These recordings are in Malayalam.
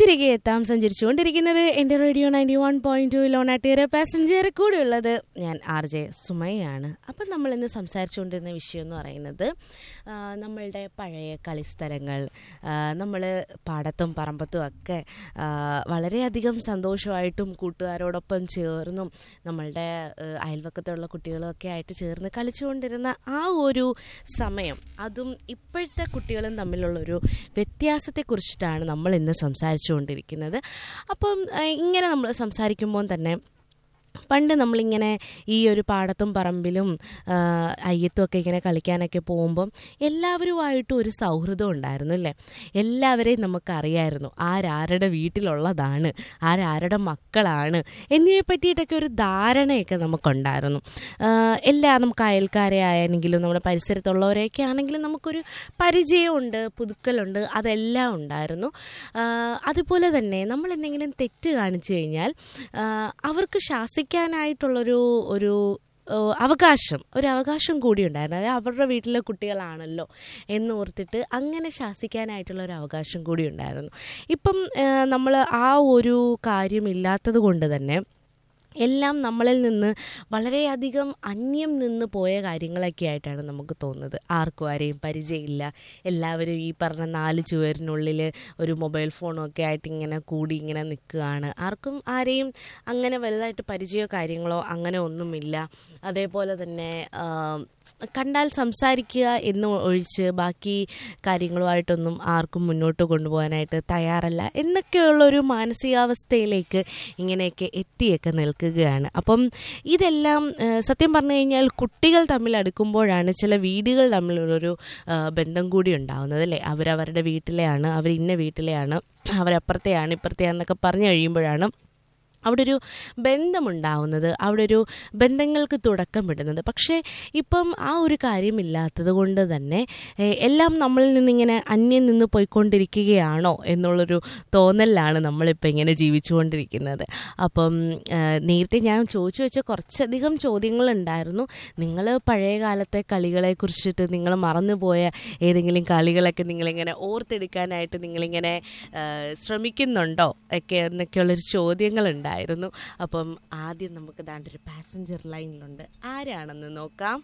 തിരികെ എത്താം സഞ്ചരിച്ചുകൊണ്ടിരിക്കുന്നത് എൻ്റെ radio ninety one point two ലോണാട്ടിയർ പാസഞ്ചർ കൂടെയുള്ളത് ഞാൻ ആർ ജെ സുമയാണ് അപ്പം നമ്മൾ ഇന്ന് സംസാരിച്ചുകൊണ്ടിരുന്ന വിഷയം എന്ന് പറയുന്നത് ആ, നമ്മളുടെ പഴയ കളിസ്ഥലങ്ങൾ നമ്മൾ പാടത്തും പറമ്പത്തും ഒക്കെ ആ, വളരെയധികം സന്തോഷമായിട്ടും കൂട്ടുകാരോടൊപ്പം ചേർന്നും നമ്മളുടെ ആ, അയൽവക്കത്തുള്ള കുട്ടികളും ഒക്കെ ആയിട്ട് ചേർന്ന് കളിച്ചുകൊണ്ടിരുന്ന ആ ഒരു സമയം അതും ഇപ്പോഴത്തെ കുട്ടികളും തമ്മിലുള്ളൊരു വ്യത്യാസത്തെക്കുറിച്ചിട്ടാണ് നമ്മൾ ഇന്ന് സംസാരിച്ചുകൊണ്ടിരിക്കുന്നത് അപ്പം ആ, ഇങ്ങനെ നമ്മൾ സംസാരിക്കുമ്പോൾ തന്നെ പണ്ട് നമ്മളിങ്ങനെ ഈ ഒരു പാടത്തും പറമ്പിലും ആ, അയ്യത്തും ഒക്കെ ഇങ്ങനെ കളിക്കാനൊക്കെ പോകുമ്പം എല്ലാവരുമായിട്ടും ഒരു സൗഹൃദം ഉണ്ടായിരുന്നു അല്ലേ എല്ലാവരെയും നമുക്കറിയായിരുന്നു ആരാരുടെ വീട്ടിലുള്ളതാണ് ആരാരുടെ മക്കളാണ് എന്നിവയെ പറ്റിയിട്ടൊക്കെ ഒരു ധാരണയൊക്കെ നമുക്കുണ്ടായിരുന്നു ആ, എല്ലാ നമുക്ക് അയൽക്കാരെ ആയെങ്കിലും നമ്മുടെ പരിസരത്തുള്ളവരെയൊക്കെ ആണെങ്കിലും നമുക്കൊരു പരിചയമുണ്ട് പുതുക്കലുണ്ട് അതെല്ലാം ഉണ്ടായിരുന്നു ആ, അതുപോലെ തന്നെ നമ്മൾ എന്തെങ്കിലും തെറ്റ് കാണിച്ചു കഴിഞ്ഞാൽ ആ, അവർക്ക് ശാസിക്കാനായിട്ടുള്ളൊരു ഒരു ഓ, അവകാശം ഒരു അവകാശം കൂടി ഉണ്ടായിരുന്നു അതായത് അവരുടെ വീട്ടിലെ കുട്ടികളാണല്ലോ എന്ന് ഓർത്തിട്ട് അങ്ങനെ ശാസിക്കാനായിട്ടുള്ള ഒരു അവകാശം കൂടി ഉണ്ടായിരുന്നു ഇപ്പം നമ്മൾ ആ ഒരു കാര്യം ഇല്ലാത്തത് കൊണ്ട് തന്നെ എല്ലാം നമ്മളിൽ നിന്ന് വളരെയധികം അന്യം നിന്ന് പോയ കാര്യങ്ങളൊക്കെ ആയിട്ടാണ് നമുക്ക് തോന്നുന്നത് ആർക്കും ആരെയും പരിചയമില്ല എല്ലാവരും ഈ പറഞ്ഞ നാല് ചുവരിനുള്ളിൽ ഒരു മൊബൈൽ ഫോണും ഒക്കെ ആയിട്ട് ഇങ്ങനെ കൂടി ഇങ്ങനെ നിൽക്കുകയാണ് ആർക്കും ആരെയും അങ്ങനെ വലുതായിട്ട് പരിചയമോ കാര്യങ്ങളോ അങ്ങനെ ഒന്നുമില്ല അതേപോലെ തന്നെ ആ, കണ്ടാൽ സംസാരിക്കുക എന്ന് ഒഴിച്ച് ബാക്കി കാര്യങ്ങളുമായിട്ടൊന്നും ആർക്കും മുന്നോട്ട് കൊണ്ടുപോകാനായിട്ട് തയ്യാറല്ല എന്നൊക്കെയുള്ളൊരു മാനസികാവസ്ഥയിലേക്ക് ഇങ്ങനെയൊക്കെ എത്തിയൊക്കെ നിൽക്കുകയാണ് അപ്പം ഇതെല്ലാം ആ, സത്യം പറഞ്ഞു കഴിഞ്ഞാൽ കുട്ടികൾ തമ്മിൽ അടുക്കുമ്പോഴാണ് ചില വീടുകൾ തമ്മിലുള്ളൊരു ആ, ബന്ധം കൂടി ഉണ്ടാവുന്നത് അല്ലേ അവരവരുടെ വീട്ടിലെയാണ് അവർ ഇന്ന വീട്ടിലെയാണ് അവരപ്പുറത്തെയാണ് ഇപ്പുറത്തെയാണെന്നൊക്കെ പറഞ്ഞു കഴിയുമ്പോഴാണ് അവിടെ ഒരു ബന്ധമുണ്ടാവുന്നത് അവിടെ ഒരു ബന്ധങ്ങൾക്ക് തുടക്കമിടുന്നത് പക്ഷേ ഇപ്പം ആ ഒരു കാര്യമില്ലാത്തത് കൊണ്ട് തന്നെ ഏഹ്, എല്ലാം നമ്മളിൽ നിന്നിങ്ങനെ അന്യം നിന്ന് പോയിക്കൊണ്ടിരിക്കുകയാണോ എന്നുള്ളൊരു തോന്നലിലാണ് നമ്മളിപ്പോൾ ഇങ്ങനെ ജീവിച്ചുകൊണ്ടിരിക്കുന്നത് അപ്പം ഏഹ്, നേരത്തെ ഞാൻ ചോദിച്ചു വെച്ച കുറച്ചധികം ചോദ്യങ്ങളുണ്ടായിരുന്നു നിങ്ങൾ പഴയ കാലത്തെ കളികളെ കുറിച്ചിട്ട് നിങ്ങൾ മറന്നുപോയ ഏതെങ്കിലും കളികളൊക്കെ നിങ്ങളിങ്ങനെ ഓർത്തെടുക്കാനായിട്ട് നിങ്ങളിങ്ങനെ ഏഹ്, ശ്രമിക്കുന്നുണ്ടോ ഒക്കെ എന്നൊക്കെയുള്ളൊരു ചോദ്യങ്ങളുണ്ടായിരുന്നു അപ്പം ആദ്യം നമുക്ക് ദാണ്ട് ഒരു പാസഞ്ചർ ലൈനിലുണ്ട് ആരാണെന്ന് നോക്കാം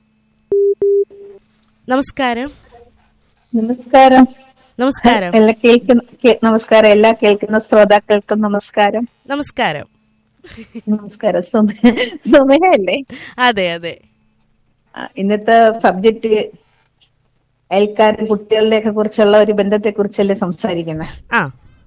നമസ്കാരം നമസ്കാരം നമസ്കാരം എല്ലാ കേൾക്കുന്ന കേ- നമസ്കാരം എല്ലാ കേൾക്കുന്ന ശ്രോതാക്കൾക്കും നമസ്കാരം നമസ്കാരം നമസ്കാരം സുമ സുമയല്ലേ അതെ അതെ ആ, ഇന്നത്തെ സബ്ജക്റ്റ് അയൽക്കാരും കുട്ടികളുടെയൊക്കെ കുറിച്ചുള്ള ഒരു ബന്ധത്തെ കുറിച്ചല്ലേ സംസാരിക്കുന്നത് ആ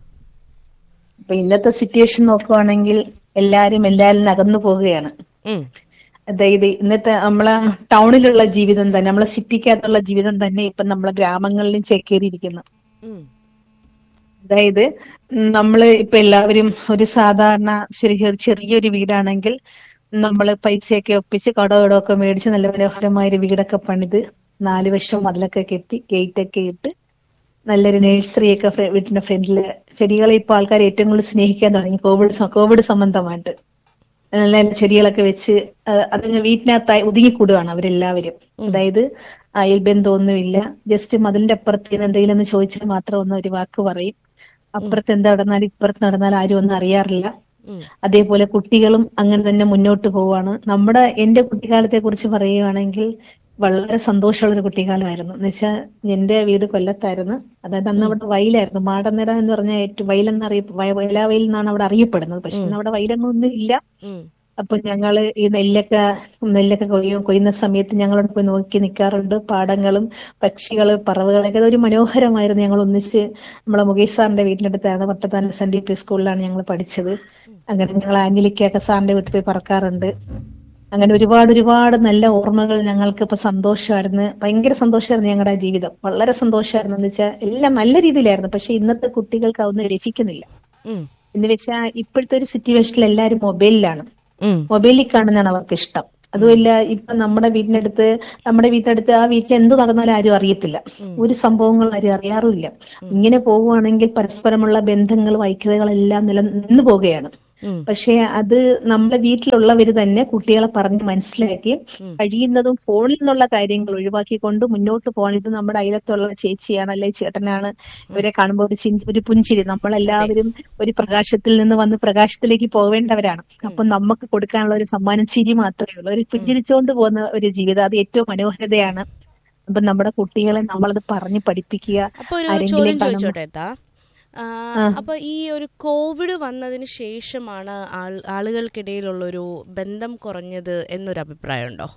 അപ്പൊ ഇന്നത്തെ സിറ്റുവേഷൻ നോക്കുവാണെങ്കിൽ എല്ലാരും എല്ലാരും അകന്നു പോവുകയാണ് ഉം, അതായത് ഇന്നത്തെ നമ്മളെ ടൗണിലുള്ള ജീവിതം തന്നെ നമ്മളെ സിറ്റിക്കകത്തുള്ള ജീവിതം തന്നെ ഇപ്പൊ നമ്മളെ ഗ്രാമങ്ങളിലും ചേക്കേറിയിരിക്കുന്നു ഉം, അതായത് നമ്മള് ഇപ്പൊ എല്ലാവരും ഒരു സാധാരണ ശരി ഒരു ചെറിയൊരു വീടാണെങ്കിൽ നമ്മൾ പൈസയൊക്കെ ഒപ്പിച്ച് കടകടമൊക്കെ മേടിച്ച് നല്ല മനോഹരമായ ഒരു വീടൊക്കെ പണിത് നാല് വശവും മതിലൊക്കെ കെട്ടി ഗേറ്റ് ഒക്കെ ഇട്ട് നല്ലൊരു നഴ്സറി ഒക്കെ ഫ്ര- വീട്ടിന്റെ ഫ്രണ്ടില് ചെടികളെ ഇപ്പൊ ആൾക്കാർ ഏറ്റവും കൂടുതൽ സ്നേഹിക്കാൻ തുടങ്ങി കോവിഡ് സ- കോവിഡ് സംബന്ധമായിട്ട് നല്ല നല്ല ചെടികളൊക്കെ വെച്ച് അഹ് അതങ്ങ് വീട്ടിനകത്തായി ഒതുങ്ങിക്കൂടുകയാണ് അവരെല്ലാവരും അതായത് അയൽബന്ധമൊന്നുമില്ല ജസ്റ്റ് മതിലിന്റെ അപ്പുറത്ത് നിന്ന് എന്തെങ്കിലും ഒന്ന് ചോദിച്ചാൽ മാത്രം ഒന്ന് ഒരു വാക്ക് പറയും അപ്പുറത്ത് എന്താ നടന്നാലും ഇപ്പുറത്ത് നടന്നാലും ആരും ഒന്നും അറിയാറില്ല ഉം, അതേപോലെ കുട്ടികളും അങ്ങനെ തന്നെ മുന്നോട്ട് പോവാണ് നമ്മുടെ എന്റെ കുട്ടിക്കാലത്തെ കുറിച്ച് പറയുകയാണെങ്കിൽ വളരെ സന്തോഷമുള്ള ഒരു കുട്ടിക്കാലമായിരുന്നു എന്ന് വെച്ചാൽ എന്റെ വീട് കൊല്ലത്തായിരുന്നു അതായത് അന്ന് അവിടെ വയലായിരുന്നു മാടനിര എന്ന് പറഞ്ഞാൽ ഏറ്റവും വയലെന്ന് അറിയ വയലാവയിൽ എന്നാണ് അവിടെ അറിയപ്പെടുന്നത് പക്ഷെ ഇന്ന് അവിടെ വയലൊന്നും ഒന്നും ഇല്ല ഉം, അപ്പൊ ഞങ്ങള് ഈ നെല്ലൊക്കെ നെല്ലൊക്കെ കൊയ്യും കൊയ്യുന്ന സമയത്ത് ഞങ്ങളോട് പോയി നോക്കി നിൽക്കാറുണ്ട് പാടങ്ങളും പക്ഷികള് പറവുകളൊക്കെ അതൊരു മനോഹരമായിരുന്നു ഞങ്ങൾ ഒന്നിച്ച് നമ്മളെ മുകേഷ് സാറിന്റെ വീട്ടിനടുത്താണ് പട്ടത്താന സെന്റ് പി സ്കൂളിലാണ് ഞങ്ങൾ പഠിച്ചത് അങ്ങനെ ഞങ്ങൾ ആഞ്ഞിലിക്കൊക്കെ സാറിന്റെ വീട്ടിൽ പോയി പറക്കാറുണ്ട് അങ്ങനെ ഒരുപാട് ഒരുപാട് നല്ല ഓർമ്മകൾ ഞങ്ങൾക്ക് ഇപ്പൊ സന്തോഷമായിരുന്നു ഭയങ്കര സന്തോഷമായിരുന്നു ഞങ്ങളുടെ ആ ജീവിതം വളരെ സന്തോഷമായിരുന്നു എന്ന് വെച്ചാൽ എല്ലാം നല്ല രീതിയിലായിരുന്നു പക്ഷെ ഇന്നത്തെ കുട്ടികൾക്ക് അതൊന്നും ലഭിക്കുന്നില്ല ഉം, എന്ന് വെച്ചാൽ ഇപ്പോഴത്തെ ഒരു സിറ്റുവേഷനിൽ എല്ലാവരും മൊബൈലിലാണ് ഉം, മൊബൈലിൽ കാണുന്നതാണ് അവർക്ക് ഇഷ്ടം അതുമല്ല ഇപ്പൊ നമ്മുടെ വീടിനടുത്ത് നമ്മുടെ വീട്ടിനടുത്ത് ആ വീട്ടിൽ എന്ത് നടന്നാലും ആരും അറിയത്തില്ല ഒരു സംഭവങ്ങൾ ആരും അറിയാറുമില്ല ഇങ്ങനെ പോവുകയാണെങ്കിൽ പരസ്പരമുള്ള ബന്ധങ്ങളും ഐക്യതകളെല്ലാം നില നിന്ന് പോവുകയാണ് ഉം. പക്ഷെ അത് നമ്മളെ വീട്ടിലുള്ളവർ തന്നെ കുട്ടികളെ പറഞ്ഞ് മനസ്സിലാക്കി ഉം. കഴിയുന്നതും ഫോണിൽ നിന്നുള്ള കാര്യങ്ങൾ ഒഴിവാക്കിക്കൊണ്ട് മുന്നോട്ട് പോകണം ഇത് നമ്മുടെ അയലത്തുള്ള ചേച്ചിയാണ് അല്ലെ ചേട്ടനാണ് ഇവരെ കാണുമ്പോൾ ഒരു ചിരി ഒരു പുഞ്ചിരി നമ്മളെല്ലാവരും ഒരു പ്രകാശത്തിൽ നിന്ന് വന്ന് പ്രകാശത്തിലേക്ക് പോവേണ്ടവരാണ് അപ്പൊ നമുക്ക് കൊടുക്കാനുള്ള ഒരു സമ്മാനം ചിരി മാത്രമേ ഉള്ളൂ ഒരു പുഞ്ചിരിച്ചുകൊണ്ട് പോകുന്ന ഒരു ജീവിതം അത് ഏറ്റവും മനോഹരതയാണ് അപ്പൊ നമ്മുടെ കുട്ടികളെ നമ്മളത് പറഞ്ഞ് പഠിപ്പിക്കുക അപ്പൊ ഒരു ആരെങ്കിലും ചോദ്യം കാണുമ്പോ- ചോദിച്ചോട്ടെ ഏട്ടാ? ആ, അപ്പൊ ഈ ഒരു കോവിഡ് വന്നതിന് ശേഷമാണ് ആൾ ആളുകൾക്കിടയിലുള്ള ഒരു ബന്ധം കുറഞ്ഞത് എന്നൊരു അഭിപ്രായമുണ്ടോ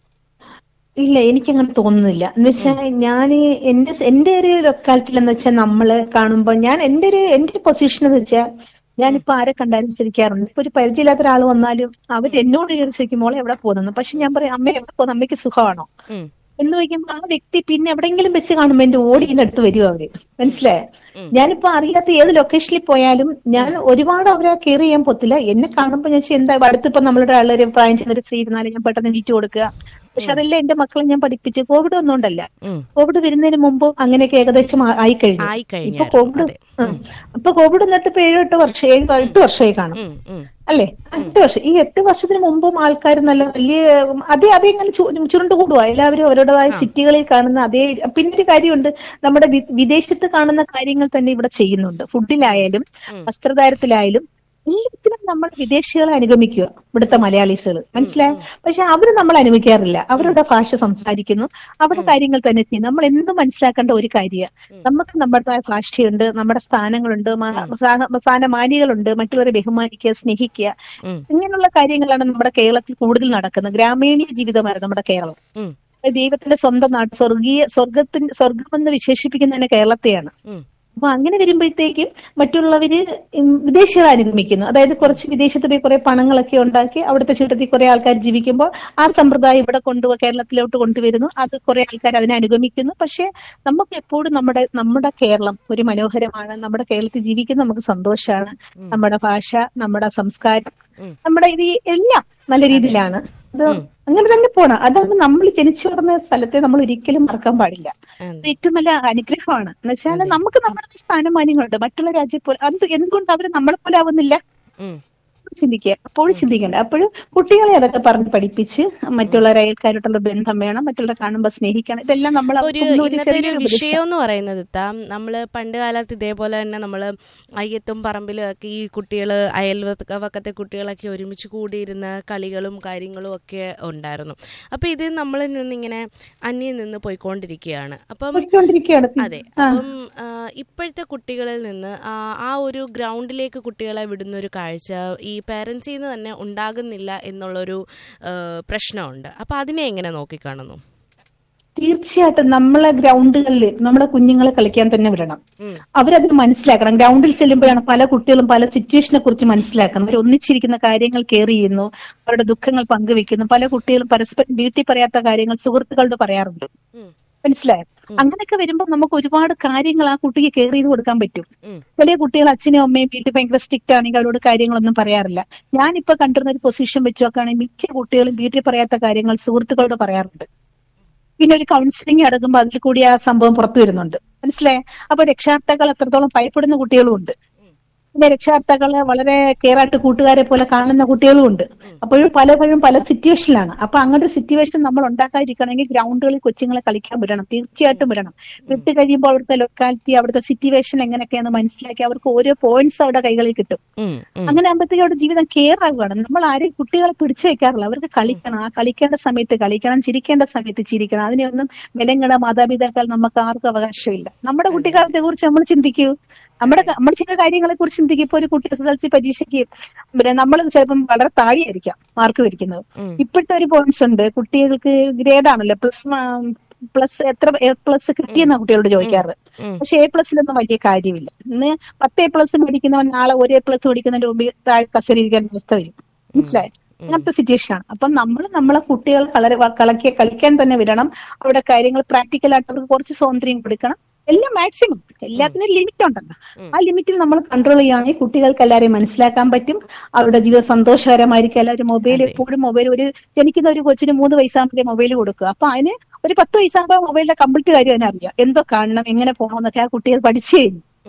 ഇല്ല എനിക്കങ്ങനെ തോന്നുന്നില്ല എന്ന് വെച്ചാൽ ഞാൻ എന്റെ എന്റെ ഒരു ലൊക്കാലിറ്റിയിൽ എന്ന് വെച്ചാൽ നമ്മള് കാണുമ്പോൾ ഞാൻ എന്റെ ഒരു എന്റെ ഒരു പൊസിഷൻ എന്ന് വെച്ചാൽ ഞാനിപ്പോ ആരെ കണ്ടാലും ചിരിക്കാറുണ്ട് ഇപ്പൊ ഒരു പരിചയമില്ലാത്ത ഒരാൾ വന്നാലും അവർ എന്നോട് കയറി ചോദിക്കും മോളെ എവിടെ പോകുന്നു പക്ഷെ ഞാൻ പറയും അമ്മ എവിടെ പോകുന്നു അമ്മയ്ക്ക് സുഖമാണോ ഉം. എന്ന് ചോദിക്കുമ്പോൾ ആ വ്യക്തി പിന്നെ എവിടെയെങ്കിലും വെച്ച് കാണുമ്പോൾ എന്റെ ഓടി എന്റെ അടുത്ത് വരും അവര് മനസ്സിലായോ ഉം. ഞാനിപ്പോ അറിയാത്ത ഏത് ലൊക്കേഷനിൽ പോയാലും ഞാൻ ഒരുപാട് അവരെ കെയർ ചെയ്യാൻ പോത്തില്ല എന്നെ കാണുമ്പോൾ ഞാൻ ചോദിച്ചു, എന്താ അടുത്തിപ്പോ നമ്മളുടെ ആളൊരു പ്രായം ചെന്നൊരു സ്ത്രീ ഇരുന്നാലും ഞാൻ പെട്ടെന്ന് വീറ്റ് കൊടുക്കുക പക്ഷെ അതെല്ലാം എന്റെ മക്കളെ ഞാൻ പഠിപ്പിച്ച് കോവിഡ് ഒന്നുകൊണ്ടല്ല ഉം. കോവിഡ് വരുന്നതിന് മുമ്പ് അങ്ങനെയൊക്കെ ഏകദേശം ആ- ആയി കഴിഞ്ഞു ആയി ഇപ്പൊ കഴിഞ്ഞായിരുന്നു കോവിഡ് അതെ ഉം. ഇപ്പൊ കോവിഡ് എന്നിട്ട് ഇപ്പൊ ഏഴ് എട്ട് വർഷം ഏഴ് എട്ട് വർഷമായി കാണും ഉം, ഉം. അല്ലേ എട്ട് വർഷം ഈ എട്ട് വർഷത്തിന് മുമ്പും ആൾക്കാർ നല്ല വലിയ അതേ അതേ ഇങ്ങനെ ചു- ചുരുണ്ട് കൂടുക എല്ലാവരും അവരുടേതായ സിറ്റികളിൽ കാണുന്ന അതേ പിന്നെ ഒരു കാര്യമുണ്ട് നമ്മുടെ വി- വിദേശത്ത് കാണുന്ന കാര്യങ്ങൾ തന്നെ ഇവിടെ ചെയ്യുന്നുണ്ട് ഫുഡിലായാലും ഉം. വസ്ത്രധാരത്തിലായാലും എല്ലാത്തിനും നമ്മൾ വിദേശികളെ അനുഗമിക്കുക ഇവിടുത്തെ മലയാളീസുകൾ മനസ്സിലായോ പക്ഷെ അവര് നമ്മൾ അനുഭവിക്കാറില്ല അവരുടെ ഭാഷ സംസാരിക്കുന്നു അവരുടെ കാര്യങ്ങൾ തന്നെ ചെയ്യും നമ്മൾ എന്തും മനസ്സിലാക്കേണ്ട ഒരു കാര്യമാണ് നമുക്ക് നമ്മുടേതായ ഭാഷയുണ്ട് നമ്മുടെ സ്ഥാനങ്ങളുണ്ട് മാ- സ്ഥാന- സ്ഥാനമാനികളുണ്ട് മറ്റുള്ളവരെ ബഹുമാനിക്കുക സ്നേഹിക്കുക ഉം. ഇങ്ങനെയുള്ള കാര്യങ്ങളാണ് നമ്മുടെ കേരളത്തിൽ കൂടുതൽ നടക്കുന്നത് ഗ്രാമീണ ജീവിതമാണ് നമ്മുടെ കേരളം ഉം. ദൈവത്തിന്റെ സ്വന്തം നാട് സ്വർഗീയ സ്വർഗത്തിന്റെ സ്വർഗമെന്ന് വിശേഷിപ്പിക്കുന്ന തന്നെ കേരളത്തെയാണ് ഉം. അപ്പൊ അങ്ങനെ വരുമ്പോഴത്തേക്കും മറ്റുള്ളവര് ഉം വിദേശികളെ അനുഗമിക്കുന്നു അതായത് കുറച്ച് വിദേശത്ത് പോയി കുറെ പണങ്ങളൊക്കെ ഉണ്ടാക്കി അവിടുത്തെ ചുറ്റത്തിൽ കുറെ ആൾക്കാർ ജീവിക്കുമ്പോൾ ആ സമ്പ്രദായം ഇവിടെ കൊണ്ടുപോ കേരളത്തിലോട്ട് കൊണ്ടുവരുന്നു അത് കുറെ ആൾക്കാർ അതിനെ അനുഗമിക്കുന്നു പക്ഷെ നമുക്ക് എപ്പോഴും നമ്മുടെ നമ്മുടെ കേരളം ഒരു മനോഹരമാണ് നമ്മുടെ കേരളത്തിൽ ജീവിക്കുന്ന നമുക്ക് സന്തോഷമാണ് നമ്മുടെ ഭാഷ നമ്മുടെ സംസ്കാരം ഉം. നമ്മുടെ ഇത് എല്ലാം നല്ല രീതിയിലാണ് അത് അങ്ങനെ തന്നെ പോണം അതാണ് നമ്മൾ ജനിച്ചു വളർന്ന സ്ഥലത്തെ നമ്മൾ ഒരിക്കലും മറക്കാൻ പാടില്ല അതെ. അത് ഏറ്റവും വലിയ അനുഗ്രഹമാണ് എന്ന് വെച്ചാൽ നമുക്ക് നമ്മുടെ സ്ഥാനമാനങ്ങളുണ്ട് മറ്റുള്ള രാജ്യം പോലെ അത് എന്തുകൊണ്ട് അവര് നമ്മളെ പോലെ ആവുന്നില്ല ഉം. ചിന്തിക്കുക അപ്പോഴും ചിന്തിക്കേണ്ട അപ്പോഴും കുട്ടികളെ അതൊക്കെ പറഞ്ഞ് പഠിപ്പിച്ച് മറ്റുള്ള അയൽക്കാരായിട്ടുള്ള ബന്ധം വേണം മറ്റുള്ള കാണുമ്പോൾ സ്നേഹിക്കണം ഇതെല്ലാം നമ്മൾ ഒരു അവർക്ക് ഒരു ഇന്നത്തെ ഒരു ചെറിയൊരു ഉപദേശം വിഷയം എന്ന് പറയുന്നത് ഇത്താ നമ്മള് പണ്ട് കാലത്ത് ഇതേപോലെ തന്നെ നമ്മള് അയ്യത്തും പറമ്പിലും ഒക്കെ ഈ കുട്ടികള് അയൽവക്കത്തെ കുട്ടികളൊക്കെ ഒരുമിച്ച് കൂടിയിരുന്ന കളികളും കാര്യങ്ങളും ഒക്കെ ഉണ്ടായിരുന്നു അപ്പൊ ഇത് നമ്മളിൽ നിന്നിങ്ങനെ അന്യം നിന്ന് പോയിക്കൊണ്ടിരിക്കുകയാണ് അപ്പം പോയിക്കൊണ്ടിരിക്കുകയാണ് അതെ അപ്പം ആ, ഇപ്പോഴത്തെ കുട്ടികളിൽ നിന്ന് ആ ആ ഒരു ഗ്രൗണ്ടിലേക്ക് കുട്ടികളെ വിടുന്ന ഒരു കാഴ്ച ഈ പേരൻസിൽ നിന്ന് തന്നെ ഉണ്ടാകുന്നില്ല എന്നുള്ളൊരു ആ, പ്രശ്നമുണ്ട് അപ്പൊ അതിനെ എങ്ങനെ നോക്കിക്കാണുന്നു തീർച്ചയായിട്ടും നമ്മളെ ഗ്രൗണ്ടുകളിൽ നമ്മുടെ കുഞ്ഞുങ്ങളെ കളിക്കാൻ തന്നെ വിടണം ഉം. അവരത് മനസ്സിലാക്കണം ഗ്രൗണ്ടിൽ ചെല്ലുമ്പോഴാണ് പല കുട്ടികളും പല സിറ്റുവേഷനെ കുറിച്ച് മനസ്സിലാക്കുന്നത് അവർ ഒന്നിച്ചിരിക്കുന്ന കാര്യങ്ങൾ കെയർ ചെയ്യുന്നു അവരുടെ ദുഃഖങ്ങൾ പങ്കുവെക്കുന്നു പല കുട്ടികളും പരസ്പരം വീട്ടിൽ പറയാത്ത കാര്യങ്ങൾ സുഹൃത്തുക്കളോട് പറയാറുണ്ട് ഉം. മനസ്സിലായോ അങ്ങനെയൊക്കെ വരുമ്പോൾ നമുക്ക് ഒരുപാട് കാര്യങ്ങൾ ആ കുട്ടിക്ക് കെയർ ചെയ്ത് കൊടുക്കാൻ പറ്റും ഉം. ചില കുട്ടികൾ അച്ഛനും അമ്മയും വീട്ടിൽ ഭയങ്കര സ്ട്രിക്റ്റ് ആണെങ്കിൽ അവരോട് കാര്യങ്ങളൊന്നും പറയാറില്ല ഞാനിപ്പോ കണ്ടിരുന്ന ഒരു പൊസിഷൻ വെച്ച് നോക്കുകയാണെങ്കിൽ മിക്ക കുട്ടികളും വീട്ടിൽ പറയാത്ത കാര്യങ്ങൾ സുഹൃത്തുക്കളോട് പറയാറുണ്ട് പിന്നെ ഒരു കൗൺസിലിംഗ് അടങ്ങുമ്പോൾ അതിൽ കൂടി ആ സംഭവം പുറത്തു വരുന്നുണ്ട് മനസ്സിലായേ അപ്പൊ രക്ഷാർത്ഥകൾ എത്രത്തോളം ഭയപ്പെടുന്ന കുട്ടികളും ഉണ്ട് പിന്നെ രക്ഷാർത്ഥകളെ വളരെ കെയർ ആയിട്ട് കൂട്ടുകാരെ പോലെ കാണുന്ന കുട്ടികളും ഉണ്ട് അപ്പോഴും പലപ്പോഴും പല സിറ്റുവേഷനിലാണ് അപ്പൊ അങ്ങനെ ഒരു സിറ്റുവേഷൻ നമ്മൾ ഉണ്ടാക്കാതിരിക്കണമെങ്കിൽ ഗ്രൗണ്ടുകളിൽ കൊച്ചുങ്ങളെ കളിക്കാൻ വിടണം തീർച്ചയായിട്ടും വിടണം വിട്ട് കഴിയുമ്പോൾ അവിടുത്തെ ലൊക്കാലിറ്റി അവിടുത്തെ സിറ്റുവേഷൻ എങ്ങനെയൊക്കെയാന്ന് മനസ്സിലാക്കി അവർക്ക് ഓരോ പോയിന്റ്സ് അവിടെ കൈകളിൽ കിട്ടും ഉം, ഉം. അങ്ങനെ ആകുമ്പോഴത്തേക്കും അവിടെ ജീവിതം കെയർ ആകുകയാണ് നമ്മൾ ആരെയും കുട്ടികളെ പിടിച്ചു വെക്കാറില്ല അവർക്ക് കളിക്കണം ആ കളിക്കേണ്ട സമയത്ത് കളിക്കണം ചിരിക്കേണ്ട സമയത്ത് ചിരിക്കണം അതിനെയൊന്നും വിലങ്ങട മാതാപിതാക്കൾ നമുക്ക് ആർക്കും അവകാശമില്ല നമ്മുടെ കുട്ടിക്കാലത്തെ കുറിച്ച് നമ്മൾ ചിന്തിക്കൂ നമ്മുടെ നമ്മൾ ചില കാര്യങ്ങളെ കുറിച്ച് ചിന്തിക്കും ഇപ്പൊ ഒരു കുട്ടി എസ് എസ് എൽ സി പരീക്ഷയ്ക്ക് പിന്നെ നമ്മൾ ചിലപ്പം വളരെ താഴെയായിരിക്കാം മാർക്ക് വരിക്കുന്നത് ഉം. ഇപ്പോഴത്തെ ഒരു പോയിന്റ്സ് ഉണ്ട് കുട്ടികൾക്ക് ഗ്രേഡ് ആണല്ലോ പ്ലസ് പ്ലസ് എത്ര എ പ്ലസ് കിട്ടിയെന്ന കുട്ടികളോട് ചോദിക്കാറ് ഉം. പക്ഷെ എ പ്ലസിലൊന്നും വലിയ കാര്യമില്ല ഇന്ന് പത്ത് എ പ്ലസ് മേടിക്കുന്നവൻ നാളെ ഒരു എ പ്ലസ് മേടിക്കുന്നതിന്റെ മുമ്പ് താഴെ കസരിക്കാൻ അവസ്ഥ വരും മനസ്സിലായോ അങ്ങനത്തെ സിറ്റുവേഷൻ ആണ് അപ്പൊ നമ്മൾ നമ്മളെ കുട്ടികൾ കളറി കളക്കി കളിക്കാൻ തന്നെ വിടണം അവിടെ കാര്യങ്ങൾ പ്രാക്ടിക്കൽ ആയിട്ട് അവർക്ക് കുറച്ച് സ്വാതന്ത്ര്യം കൊടുക്കണം എല്ലാം മാക്സിമം എല്ലാത്തിനും ലിമിറ്റ് ഉണ്ടല്ലോ ആ ലിമിറ്റിൽ നമ്മൾ കൺട്രോൾ ചെയ്യുകയാണെങ്കിൽ കുട്ടികൾക്ക് എല്ലാവരെയും മനസ്സിലാക്കാൻ പറ്റും അവരുടെ ജീവിതം സന്തോഷകരമായിരിക്കും എല്ലാവരും മൊബൈൽ എപ്പോഴും മൊബൈൽ ഒരു ജനിക്കുന്ന ഒരു കൊച്ചിന് മൂന്ന് വയസ്സാകുമ്പോഴേ മൊബൈൽ കൊടുക്കുക അപ്പൊ അതിന് ഒരു പത്ത് വയസ്സാകുമ്പോൾ മൊബൈലിന്റെ കംപ്ലീറ്റ് കാര്യം അതിനറിയാം എന്തോ കാണണം എങ്ങനെ പോകണം എന്നൊക്കെ ആ കുട്ടികൾ പഠിച്ചു കഴിഞ്ഞു ഉം.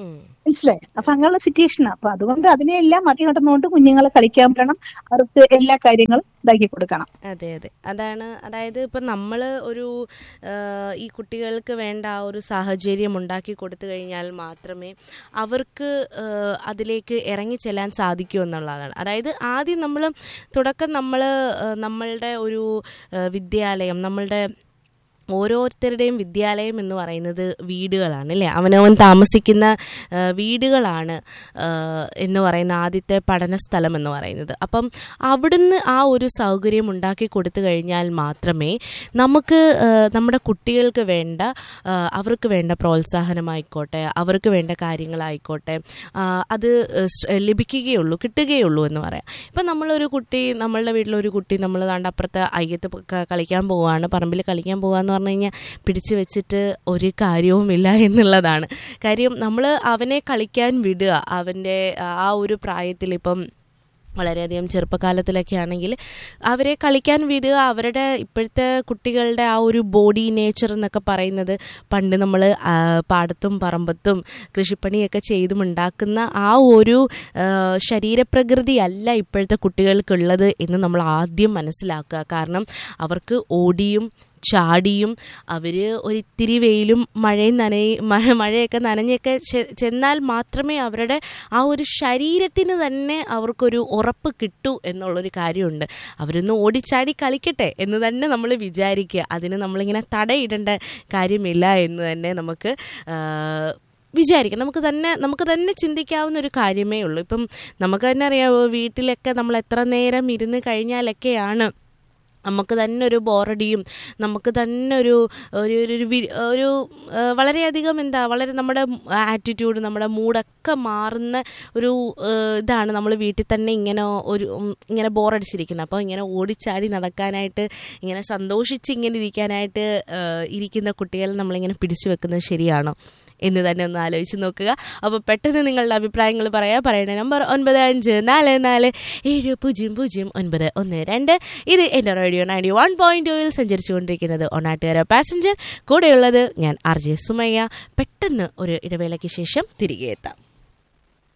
മനസ്സിലായി അപ്പൊ അങ്ങനെയുള്ള സിറ്റുവേഷൻ അപ്പൊ അതുകൊണ്ട് അതിനെല്ലാം മറികടന്നുകൊണ്ട് കുഞ്ഞുങ്ങളെ കളിക്കാൻ വിടണം അവർക്ക് എല്ലാ കാര്യങ്ങളും ഇതാക്കി കൊടുക്കണം അതെ അതെ അതാണ് അതായത് ഇപ്പം നമ്മൾ ഒരു ആ, ഈ കുട്ടികൾക്ക് വേണ്ട ആ ഒരു സാഹചര്യം ഉണ്ടാക്കി കൊടുത്തു കഴിഞ്ഞാൽ മാത്രമേ അവർക്ക് ആ, അതിലേക്ക് ഇറങ്ങിച്ചെല്ലാൻ സാധിക്കൂ എന്നുള്ളതാണ് അതായത് ആദ്യം നമ്മൾ തുടക്കം നമ്മൾ നമ്മളുടെ ഒരു ആ, വിദ്യാലയം നമ്മളുടെ ഓരോരുത്തരുടെയും വിദ്യാലയം എന്ന് പറയുന്നത് വീടുകളാണ് അല്ലേ അവനവൻ താമസിക്കുന്ന ആ, വീടുകളാണ് ആ, എന്ന് പറയുന്ന ആദ്യത്തെ പഠന സ്ഥലം എന്ന് പറയുന്നത് അപ്പം അവിടുന്ന് ആ ഒരു സൗകര്യം ഉണ്ടാക്കി കൊടുത്തു കഴിഞ്ഞാൽ മാത്രമേ നമുക്ക് ആ, നമ്മുടെ കുട്ടികൾക്ക് വേണ്ട ആ, അവർക്ക് വേണ്ട പ്രോത്സാഹനമായിക്കോട്ടെ അവർക്ക് വേണ്ട കാര്യങ്ങളായിക്കോട്ടെ ആ, അത് സ് ലഭിക്കുകയുള്ളൂ കിട്ടുകയുള്ളൂ എന്ന് പറയാം ഇപ്പം നമ്മളൊരു കുട്ടി നമ്മളുടെ വീട്ടിലൊരു കുട്ടി നമ്മൾ ദാണ്ട് അപ്പുറത്ത് അയ്യത്ത് പ- ക- കളിക്കാൻ പോവാണ് പറമ്പിൽ കളിക്കാൻ പോവാന്ന് പറഞ്ഞു കഴിഞ്ഞാൽ പിടിച്ചു വെച്ചിട്ട് ഒരു കാര്യവുമില്ല എന്നുള്ളതാണ് കാര്യം നമ്മൾ അവനെ കളിക്കാൻ വിടുക അവൻ്റെ ആ ഒരു പ്രായത്തിൽ ഇപ്പം വളരെയധികം ചെറുപ്പകാലത്തിലൊക്കെ ആണെങ്കിൽ അവരെ കളിക്കാൻ വിടുക അവരുടെ ഇപ്പോഴത്തെ കുട്ടികളുടെ ആ ഒരു ബോഡി നേച്ചർ എന്നൊക്കെ പറയുന്നത് പണ്ട് നമ്മൾ പാടത്തും പറമ്പത്തും കൃഷിപ്പണിയൊക്കെ ചെയ്തും ഉണ്ടാക്കുന്ന ആ ഒരു ആ, ശരീരപ്രകൃതി അല്ല ഇപ്പോഴത്തെ കുട്ടികൾക്കുള്ളത് എന്ന് നമ്മൾ ആദ്യം മനസ്സിലാക്കുക കാരണം അവർക്ക് ഓടിയും ചാടിയും അവർ ഒരിത്തിരി വെയിലും മഴയും നനയും മഴ മഴയൊക്കെ നനഞ്ഞൊക്കെ ചെ- ചെന്നാൽ മാത്രമേ അവരുടെ ആ ഒരു ശരീരത്തിന് തന്നെ അവർക്കൊരു ഉറപ്പ് കിട്ടൂ എന്നുള്ളൊരു കാര്യമുണ്ട് അവരൊന്ന് ഓടിച്ചാടി കളിക്കട്ടെ എന്ന് തന്നെ നമ്മൾ വിചാരിക്കുക അതിന് നമ്മളിങ്ങനെ തടയിടേണ്ട കാര്യമില്ല എന്ന് തന്നെ നമുക്ക് ആ, വിചാരിക്കാം നമുക്ക് തന്നെ നമുക്ക് തന്നെ ചിന്തിക്കാവുന്ന ഒരു കാര്യമേ ഉള്ളൂ ഇപ്പം നമുക്ക് തന്നെ അറിയാമോ വീട്ടിലൊക്കെ നമ്മൾ എത്ര നേരം ഇരുന്ന് കഴിഞ്ഞാലൊക്കെയാണ് നമുക്ക് തന്നെ ഒരു ബോറടിയും നമുക്ക് തന്നെ ഒരു ഒരു ഒരു- ഒരു വി- ഒരു ആ, വളരെയധികം എന്താ വളരെ നമ്മുടെ ആറ്റിറ്റ്യൂഡ് നമ്മുടെ മൂഡൊക്കെ മാറുന്ന ഒരു ആ, ഇതാണ് നമ്മൾ വീട്ടിൽ തന്നെ ഇങ്ങനെ ഒരു ഉം, ഇങ്ങനെ ബോറടിച്ചിരിക്കുന്നത് അപ്പോൾ ഇങ്ങനെ ഓടിച്ചാടി നടക്കാനായിട്ട് ഇങ്ങനെ സന്തോഷിച്ച് ഇങ്ങനെ ഇരിക്കാനായിട്ട് ആ, ഇരിക്കുന്ന കുട്ടികളെ നമ്മളിങ്ങനെ പിടിച്ചു വെക്കുന്നത് ശരിയാണോ എന്ന് തന്നെ ഒന്ന് ആലോചിച്ച് നോക്കുക അപ്പോൾ പെട്ടെന്ന് നിങ്ങളുടെ അഭിപ്രായങ്ങൾ പറയാ പറയണ നമ്പർ ഒൻപത് അഞ്ച് നാല് നാല് ഏഴ് പൂജ്യം പൂജ്യം ഒൻപത് ഒന്ന് രണ്ട് ഇത് എൻ്റെ റേഡിയോ നയൻറ്റി വൺ പോയിന്റ് ടൂവിൽ സഞ്ചരിച്ചുകൊണ്ടിരിക്കുന്നത് ഒന്നാട്ടുകാര പാസഞ്ചർ കൂടെയുള്ളത് ഞാൻ ആർ ജെ സുമയ്യ പെട്ടെന്ന് ഒരു ഇടവേളയ്ക്ക് ശേഷം തിരികെ എത്താം